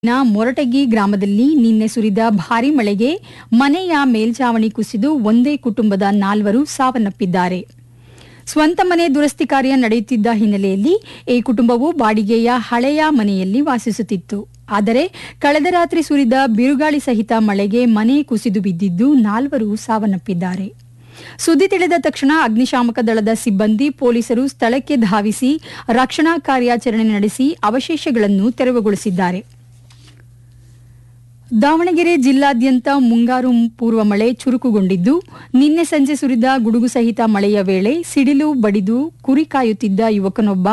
ನ ಮೊರಟಗಿ ಗ್ರಾಮದಲ್ಲಿ ನಿನ್ನೆ ಸುರಿದ ಭಾರಿ ಮಳೆಗೆ ಮನೆಯ ಮೇಲ್ಛಾವಣಿ ಕುಸಿದು ಒಂದೇ ಕುಟುಂಬದ ನಾಲ್ವರು ಸಾವನ್ನಪ್ಪಿದ್ದಾರೆ ಸ್ವಂತ ಮನೆ ದುರಸ್ತಿ ಕಾರ್ಯ ನಡೆಯುತ್ತಿದ್ದ ಹಿನ್ನೆಲೆಯಲ್ಲಿ ಈ ಕುಟುಂಬವು ಬಾಡಿಗೆಯ ಹಳೆಯ ಮನೆಯಲ್ಲಿ ವಾಸಿಸುತ್ತಿತ್ತು ಆದರೆ ಕಳೆದ ರಾತ್ರಿ ಸುರಿದ ಬಿರುಗಾಳಿ ಸಹಿತ ಮಳೆಗೆ ಮನೆ ಕುಸಿದು ಬಿದ್ದಿದ್ದು ನಾಲ್ವರು ಸಾವನ್ನಪ್ಪಿದ್ದಾರೆ ಸುದ್ದಿ ತಿಳಿದ ತಕ್ಷಣ ಅಗ್ನಿಶಾಮಕ ದಳದ ಸಿಬ್ಬಂದಿ ಪೊಲೀಸರು ಸ್ಥಳಕ್ಕೆ ಧಾವಿಸಿ ರಕ್ಷಣಾ ಕಾರ್ಯಾಚರಣೆ ನಡೆಸಿ ಅವಶೇಷಗಳನ್ನು ತೆರವುಗೊಳಿಸಿದ್ದಾರೆ ದಾವಣಗೆರೆ ಜಿಲ್ಲಾದ್ಯಂತ ಮುಂಗಾರು ಪೂರ್ವ ಮಳೆ ಚುರುಕುಗೊಂಡಿದ್ದು ನಿನ್ನೆ ಸಂಜೆ ಸುರಿದ ಗುಡುಗು ಸಹಿತ ಮಳೆಯ ವೇಳೆ ಸಿಡಿಲು ಬಡಿದು ಕುರಿ ಕಾಯುತ್ತಿದ್ದ ಯುವಕನೊಬ್ಬ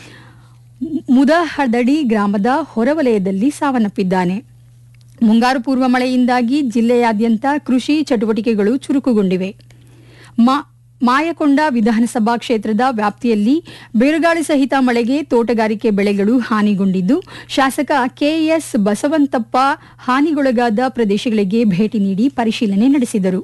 ಮುದಹದಡಿ ಗ್ರಾಮದ ಹೊರವಲಯದಲ್ಲಿ ಸಾವನ್ನಪ್ಪಿದ್ದಾನೆ ಮುಂಗಾರು ಪೂರ್ವ ಮಳೆಯಿಂದಾಗಿ ಜಿಲ್ಲೆಯಾದ್ಯಂತ ಕೃಷಿ ಚಟುವಟಿಕೆಗಳು ಚುರುಕುಗೊಂಡಿವೆ ಮಾ ಮಾಯಕೊಂಡ ವಿಧಾನಸಭಾ ಕ್ಷೇತ್ರದ ವ್ಯಾಪ್ತಿಯಲ್ಲಿ ಬಿರುಗಾಳಿ ಸಹಿತ ಮಳೆಗೆ ತೋಟಗಾರಿಕೆ ಬೆಳೆಗಳು ಹಾನಿಗೊಂಡಿದ್ದು ಶಾಸಕ ಕೆಎಸ್ ಬಸವಂತಪ್ಪ ಹಾನಿಗೊಳಗಾದ ಪ್ರದೇಶಗಳಿಗೆ ಭೇಟಿ ನೀಡಿ ಪರಿಶೀಲನೆ ನಡೆಸಿದರು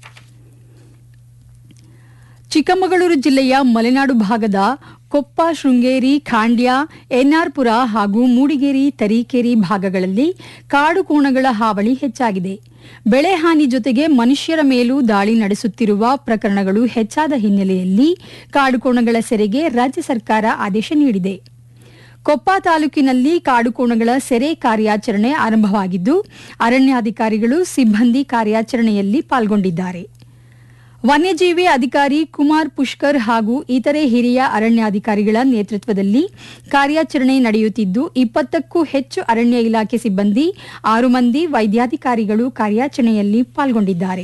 ಚಿಕ್ಕಮಗಳೂರು ಜಿಲ್ಲೆಯ ಮಲೆನಾಡು ಭಾಗದ ಕೊಪ್ಪ ಶೃಂಗೇರಿ ಖಾಂಡ್ಯ ಎನ್ಆರ್ಪುರ ಹಾಗೂ ಮೂಡಿಗೇರಿ ತರೀಕೆರೆ ಭಾಗಗಳಲ್ಲಿ ಕಾಡು ಕೋಣಗಳ ಹಾವಳಿ ಹೆಚ್ಚಾಗಿದೆ ಬೆಳೆ ಹಾನಿ ಜೊತೆಗೆ ಮನುಷ್ಯರ ಮೇಲೂ ದಾಳಿ ನಡೆಸುತ್ತಿರುವ ಪ್ರಕರಣಗಳು ಹೆಚ್ಚಾದ ಹಿನ್ನೆಲೆಯಲ್ಲಿ ಕಾಡುಕೋಣಗಳ ಸೆರೆಗೆ ರಾಜ್ಯ ಸರ್ಕಾರ ಆದೇಶ ನೀಡಿದೆ ಕೊಪ್ಪ ತಾಲೂಕಿನಲ್ಲಿ ಕಾಡುಕೋಣಗಳ ಸೆರೆ ಕಾರ್ಯಾಚರಣೆ ಆರಂಭವಾಗಿದ್ದು ಅರಣ್ಯಾಧಿಕಾರಿಗಳು ಸಿಬ್ಬಂದಿ ಕಾರ್ಯಾಚರಣೆಯಲ್ಲಿ ಪಾಲ್ಗೊಂಡಿದ್ದಾರೆ ವನ್ಯಜೀವಿ ಅಧಿಕಾರಿ ಕುಮಾರ್ ಪುಷ್ಕರ್ ಹಾಗೂ ಇತರೆ ಹಿರಿಯ ಅರಣ್ಯಾಧಿಕಾರಿಗಳ ನೇತೃತ್ವದಲ್ಲಿ ಕಾರ್ಯಾಚರಣೆ ನಡೆಯುತ್ತಿದ್ದು ಇಪ್ಪತ್ತಕ್ಕೂ ಹೆಚ್ಚು ಅರಣ್ಯ ಇಲಾಖೆ ಸಿಬ್ಬಂದಿ ಆರು ಮಂದಿ ವೈದ್ಯಾಧಿಕಾರಿಗಳು ಕಾರ್ಯಾಚರಣೆಯಲ್ಲಿ ಪಾಲ್ಗೊಂಡಿದ್ದಾರೆ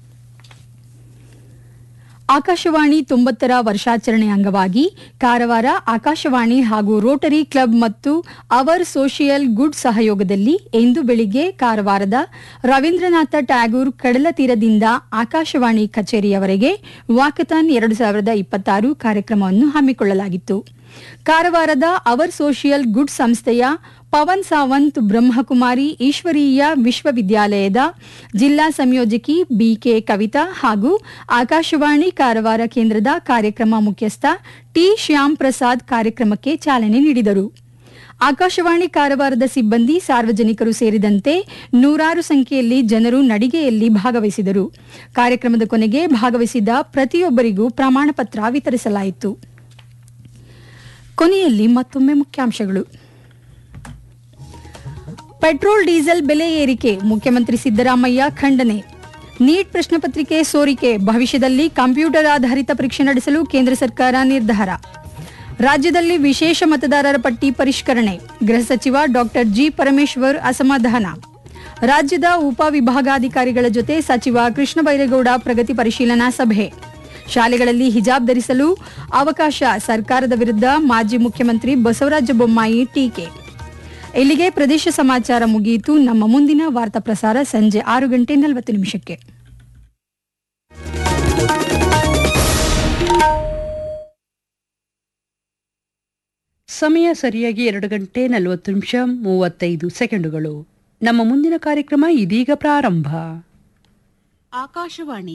ಆಕಾಶವಾಣಿ ತೊಂಬತ್ತರ ವರ್ಷಾಚರಣೆ ಅಂಗವಾಗಿ ಕಾರವಾರ ಆಕಾಶವಾಣಿ ಹಾಗೂ ರೋಟರಿ ಕ್ಲಬ್ ಮತ್ತು ಅವರ್ ಸೋಷಿಯಲ್ ಗುಡ್ ಸಹಯೋಗದಲ್ಲಿ ಇಂದು ಬೆಳಿಗ್ಗೆ ಕಾರವಾರದ ರವೀಂದ್ರನಾಥ ಟ್ಯಾಗೂರ್ ಕಡಲ ತೀರದಿಂದ ಆಕಾಶವಾಣಿ ಕಚೇರಿಯವರೆಗೆ ವಾಕಥಾನ್ ಎರಡು ಸಾವಿರದ ಇಪ್ಪತ್ತಾರು ಕಾರ್ಯಕ್ರಮವನ್ನು ಹಮ್ಮಿಕೊಳ್ಳಲಾಗಿತ್ತು ಕಾರವಾರದ ಅವರ್ ಸೋಷಿಯಲ್ ಗುಡ್ ಸಂಸ್ಥೆಯ ಪವನ್ ಸಾವಂತ್ ಬ್ರಹ್ಮಕುಮಾರಿ ಈಶ್ವರೀಯ ವಿಶ್ವವಿದ್ಯಾಲಯದ ಜಿಲ್ಲಾ ಸಂಯೋಜಕಿ ಬಿಕೆ ಕವಿತಾ ಹಾಗೂ ಆಕಾಶವಾಣಿ ಕಾರವಾರ ಕೇಂದ್ರದ ಕಾರ್ಯಕ್ರಮ ಮುಖ್ಯಸ್ಥ ಟಿ ಶ್ಯಾಮ್ ಪ್ರಸಾದ್ ಕಾರ್ಯಕ್ರಮಕ್ಕೆ ಚಾಲನೆ ನೀಡಿದರು ಆಕಾಶವಾಣಿ ಕಾರವಾರದ ಸಿಬ್ಬಂದಿ ಸಾರ್ವಜನಿಕರು ಸೇರಿದಂತೆ ನೂರಾರು ಸಂಖ್ಯೆಯಲ್ಲಿ ಜನರು ನಡಿಗೆಯಲ್ಲಿ ಭಾಗವಹಿಸಿದರು ಕಾರ್ಯಕ್ರಮದ ಕೊನೆಗೆ ಭಾಗವಹಿಸಿದ ಪ್ರತಿಯೊಬ್ಬರಿಗೂ ಪ್ರಮಾಣ ಪತ್ರ ವಿತರಿಸಲಾಯಿತು ಕೊನೆಯಲ್ಲಿ ಮತ್ತೊಮ್ಮೆ ಮುಖ್ಯಾಂಶಗಳು ಪೆಟ್ರೋಲ್ ಡೀಸೆಲ್ ಬೆಲೆ ಏರಿಕೆ ಮುಖ್ಯಮಂತ್ರಿ ಸಿದ್ದರಾಮಯ್ಯ ಖಂಡನೆ ನೀಟ್ ಪ್ರಶ್ನೆ ಪತ್ರಿಕೆ ಸೋರಿಕೆ ಭವಿಷ್ಯದಲ್ಲಿ ಕಂಪ್ಯೂಟರ್ ಆಧಾರಿತ ಪರೀಕ್ಷೆ ನಡೆಸಲು ಕೇಂದ್ರ ಸರ್ಕಾರ ನಿರ್ಧಾರ ರಾಜ್ಯದಲ್ಲಿ ವಿಶೇಷ ಮತದಾರರ ಪಟ್ಟಿ ಪರಿಷ್ಕರಣೆ ಗೃಹ ಸಚಿವ ಡಾಕ್ಟರ್ ಜಿ ಪರಮೇಶ್ವರ್ ಅಸಮಾಧಾನ ರಾಜ್ಯದ ಉಪ ವಿಭಾಗಾಧಿಕಾರಿಗಳ ಜೊತೆ ಸಚಿವ ಕೃಷ್ಣ ಬೈರೇಗೌಡ ಪ್ರಗತಿ ಪರಿಶೀಲನಾ ಸಭೆ ಶಾಲೆಗಳಲ್ಲಿ ಹಿಜಾಬ್ ಧರಿಸಲು ಅವಕಾಶ ಸರ್ಕಾರದ ವಿರುದ್ಧ ಮಾಜಿ ಮುಖ್ಯಮಂತ್ರಿ ಬಸವರಾಜ ಬೊಮ್ಮಾಯಿ ಟೀಕೆ ಇಲ್ಲಿಗೆ ಪ್ರದೇಶ ಸಮಾಚಾರ ಮುಗಿಯಿತು ನಮ್ಮ ಮುಂದಿನ ವಾರ್ತಾ ಪ್ರಸಾರ ಸಂಜೆ ಆರು ಗಂಟೆ ನಲವತ್ತು ನಿಮಿಷಕ್ಕೆ ಸಮಯ ಸರಿಯಾಗಿ ಎರಡು ಗಂಟೆ ನಲವತ್ತು ನಿಮಿಷ ಮೂವತ್ತೈದು ಸೆಕೆಂಡುಗಳು ನಮ್ಮ ಮುಂದಿನ ಕಾರ್ಯಕ್ರಮ ಇದೀಗ ಪ್ರಾರಂಭ ಆಕಾಶವಾಣಿ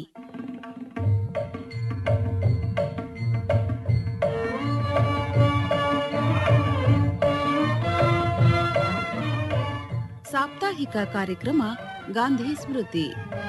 ಸಾಪ್ತಾಹಿಕ ಕಾರ್ಯಕ್ರಮ ಗಾಂಧಿ ಸ್ಮೃತಿ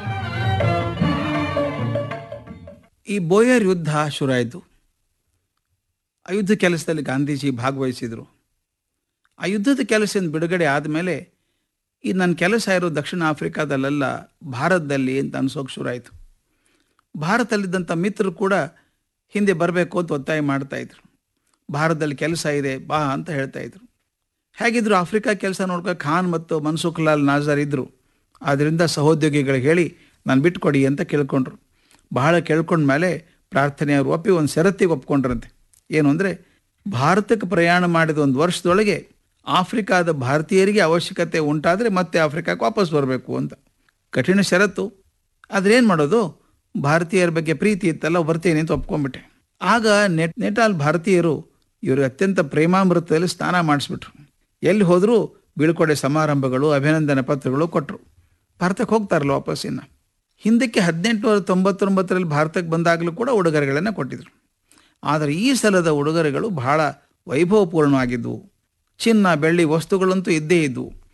ಈ ಬೋಯರ್ ಯುದ್ಧ ಶುರುವಾಯಿತು ಆ ಯುದ್ಧ ಕೆಲಸದಲ್ಲಿ ಗಾಂಧೀಜಿ ಭಾಗವಹಿಸಿದರು ಆ ಯುದ್ಧದ ಕೆಲಸದಿಂದ ಬಿಡುಗಡೆ ಆದಮೇಲೆ ಈ ನನ್ನ ಕೆಲಸ ಇರೋ ದಕ್ಷಿಣ ಆಫ್ರಿಕಾದಲ್ಲೆಲ್ಲ ಭಾರತದಲ್ಲಿ ಅಂತ ಅನ್ಸೋಕೆ ಶುರುವಾಯಿತು ಭಾರತದಲ್ಲಿದ್ದಂಥ ಮಿತ್ರರು ಕೂಡ ಹಿಂದೆ ಬರಬೇಕು ಅಂತ ಒತ್ತಾಯ ಮಾಡ್ತಾ ಇದ್ರು ಭಾರತದಲ್ಲಿ ಕೆಲಸ ಇದೆ ಬಾ ಅಂತ ಹೇಳ್ತಾ ಇದ್ರು ಹೇಗಿದ್ರು ಆಫ್ರಿಕಾ ಕೆಲಸ ನೋಡ್ಕೊ ಖಾನ್ ಮತ್ತು ಮನ್ಸುಖ್ ಲಾಲ್ ನಾಜರ್ ಇದ್ದರು ಆದ್ದರಿಂದ ಸಹೋದ್ಯೋಗಿಗಳಿಗೆ ಹೇಳಿ ನಾನು ಬಿಟ್ಕೊಡಿ ಅಂತ ಕೇಳ್ಕೊಂಡ್ರು ಬಹಳ ಕೇಳ್ಕೊಂಡ್ಮೇಲೆ ಪ್ರಾರ್ಥನೆ ಅವರು ಒಪ್ಪಿ ಒಂದು ಷರತ್ತಿಗೆ ಒಪ್ಕೊಂಡ್ರಂತೆ ಏನು ಅಂದರೆ ಭಾರತಕ್ಕೆ ಪ್ರಯಾಣ ಮಾಡಿದ ಒಂದು ವರ್ಷದೊಳಗೆ ಆಫ್ರಿಕಾದ ಭಾರತೀಯರಿಗೆ ಅವಶ್ಯಕತೆ ಉಂಟಾದರೆ ಮತ್ತೆ ಆಫ್ರಿಕಾಕ್ಕೆ ವಾಪಸ್ ಬರಬೇಕು ಅಂತ ಕಠಿಣ ಷರತ್ತು ಆದ್ರೆ ಏನು ಮಾಡೋದು ಭಾರತೀಯರ ಬಗ್ಗೆ ಪ್ರೀತಿ ಇತ್ತಲ್ಲ ಬರ್ತೀನಿ ಅಂತ ಒಪ್ಕೊಂಡ್ಬಿಟ್ಟೆ ಆಗ ನೆಟ್ ನೆಟಾಲ್ ಭಾರತೀಯರು ಇವ್ರಿಗೆ ಅತ್ಯಂತ ಪ್ರೇಮಾಮೃತದಲ್ಲಿ ಸ್ನಾನ ಮಾಡಿಸ್ಬಿಟ್ರು ಎಲ್ಲಿ ಹೋದರೂ ಬೀಳ್ಕೊಡೆ ಸಮಾರಂಭಗಳು ಅಭಿನಂದನೆ ಪತ್ರಗಳು ಕೊಟ್ಟರು ಭಾರತಕ್ಕೆ ಹೋಗ್ತಾರಲ್ಲ ವಾಪಸ್ ಇನ್ನು ಹಿಂದಕ್ಕೆ ಹದಿನೆಂಟುನೂರ ತೊಂಬತ್ತೊಂಬತ್ತರಲ್ಲಿ ಭಾರತಕ್ಕೆ ಬಂದಾಗಲೂ ಕೂಡ ಉಡುಗೊರೆಗಳನ್ನು ಕೊಟ್ಟಿದ್ರು ಆದರೆ ಈ ಸಲದ ಉಡುಗೊರೆಗಳು ಬಹಳ ವೈಭವಪೂರ್ಣವಾಗಿದ್ದವು ಚಿನ್ನ ಬೆಳ್ಳಿ ವಸ್ತುಗಳಂತೂ ಇದ್ದೇ ಇದ್ದವು